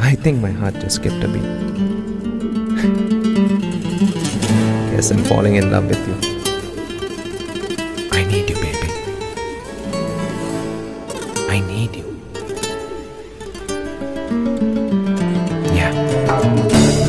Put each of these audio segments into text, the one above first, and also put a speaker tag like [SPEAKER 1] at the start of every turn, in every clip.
[SPEAKER 1] I think my heart just skipped a beat. Guess I'm falling in love with you. I need you, baby. I need you. Yeah.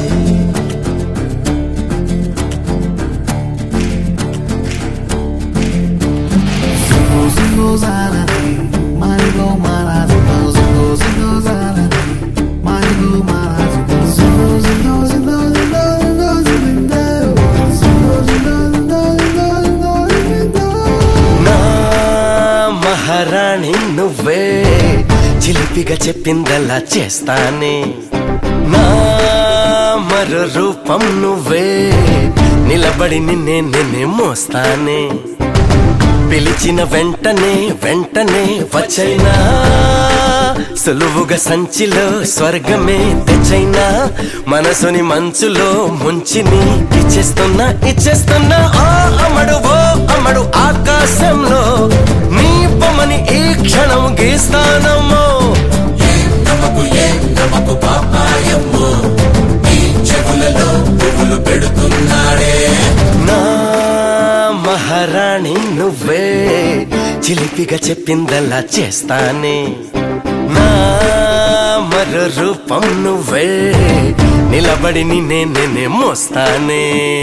[SPEAKER 2] నా మహారాణి నువ్వే చిలిపిగా చెప్పిందలా చేస్తానే నా మరో రూపం నువ్వే నిలబడి నిన్నే నిన్నే మోస్తానే పిలిచిన వెంటనే వెంటనే వచ్చైనా సులువుగా సంచిలో స్వర్గమే తెచ్చైనా మనసుని మంచులో ముంచిని ఇచ్చేస్తున్నా ఇచ్చేస్తున్నా ఓ అమ్మడు ఓ అమ్మడు ఆకాశంలో నీ బొమ్మని ఈ క్షణం గీస్తానమ్మో
[SPEAKER 3] నమకు ఏ నమకు పాపాయమ్మో ఈ చెవులలో పువ్వులు పెడుతున్నాడే
[SPEAKER 2] నా మహారాణి నువ్వే చిలిపిగా చెప్పిందలా చేస్తానే నా మరో రూపం నువ్వే నిలబడి నిన్నే నేనే మోస్తానే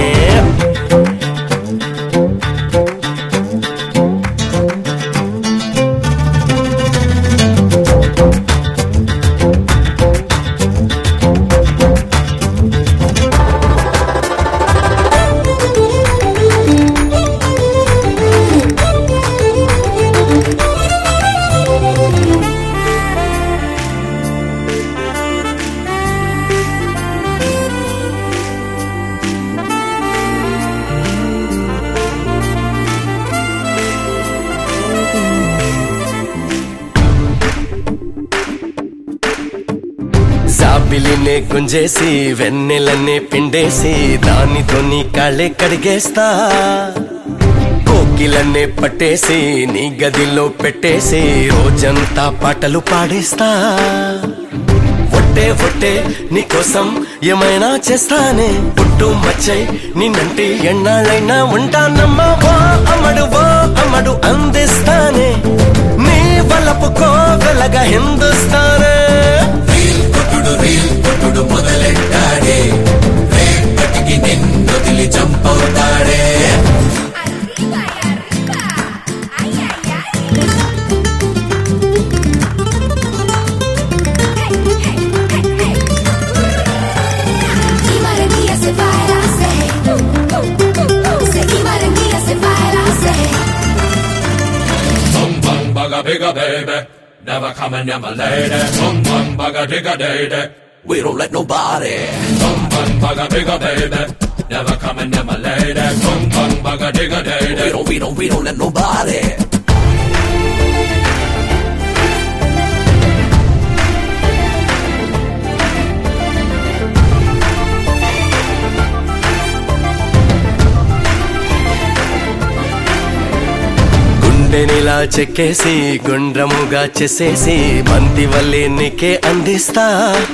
[SPEAKER 2] జాబిలినే గుంజేసి వెన్నెలనే పిండేసి దానితో నీ కాళ్ళే కడిగేస్తా కోకిలనే పట్టేసి నీ గదిలో పెట్టేసి రోజంతా పాటలు పాడేస్తా ఒట్టే ఒట్టే నీకోసం ఏమైనా చేస్తానే పుట్టు మచ్చై నిన్నంటి ఎన్నాళ్ళైనా ఉంటానమ్మా ఓ అమ్మడు ఓ అమ్మడు అందిస్తానే నీ వలపు కోవెలగా హిందుస్తానే
[SPEAKER 3] రీల్ కొట్టుడు రీల్ కొట్టుడు మొదలెట్టాడే రేపటికి నిన్నొదిలి చంపవుతాడే
[SPEAKER 4] Arriba y arriba. Ay, ay, ay. Hey, hey, hey, hey. Y María se baila, se. Se y María se baila, se.
[SPEAKER 3] Bum bum bugga bigga baby Never coming near my lady Bum bum bugga digga day We don't let nobody Bum bum bugga bigga baby Never coming near my lady Bum bum bugga digga day We don't, we don't, we don't let nobody
[SPEAKER 2] గుండెనిలా చెక్కేసి గుండ్రముగా చేసేసి బంతి వల్లే నీకే అందిస్తా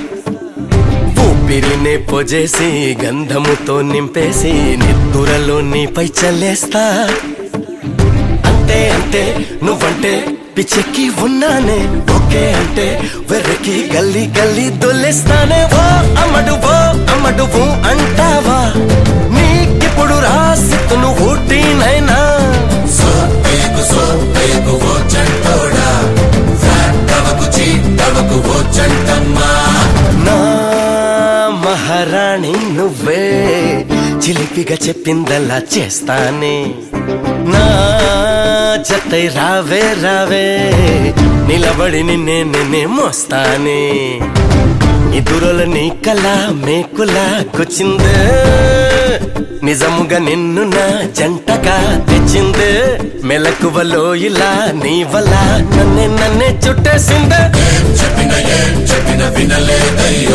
[SPEAKER 2] ఊపిరినే పొజేసి గంధముతో నింపేసి నిద్దురలో నీపై చల్లేస్తా అంతే అంతే నువ్వంటే పిచ్చెక్కి ఉన్నానే ఓకే అంటే వెర్రకి గల్లీ గల్లీ దొల్లేస్తానే ఓ అమ్మడు ఓ అమ్మడు ఊ అంటావా నీకిప్పుడు రాసిత్తును ఊటీనైనా
[SPEAKER 3] సోపేకు సోపేకు ఓ చంటోడా ఫ్యాట్ చీటవకు ఓ చంటమ్మా
[SPEAKER 2] నా మహారాణి నువ్వే చిలిపిగా చెప్పిందలా చేస్తానే నా జతై రావే రావే నిలబడి నిన్నే నిన్నే మోస్తానే నిదురల నీ కళ మేకులా కూర్చిందే నిజముగా నిన్ను నా జంటగా తెచ్చిందే మెలకువలో ఇలా నీ వల్ల నన్నే నన్నే చుట్టేసిందే
[SPEAKER 3] ఏం చెప్పిన ఏం చెప్పిన వినలేదయ్యా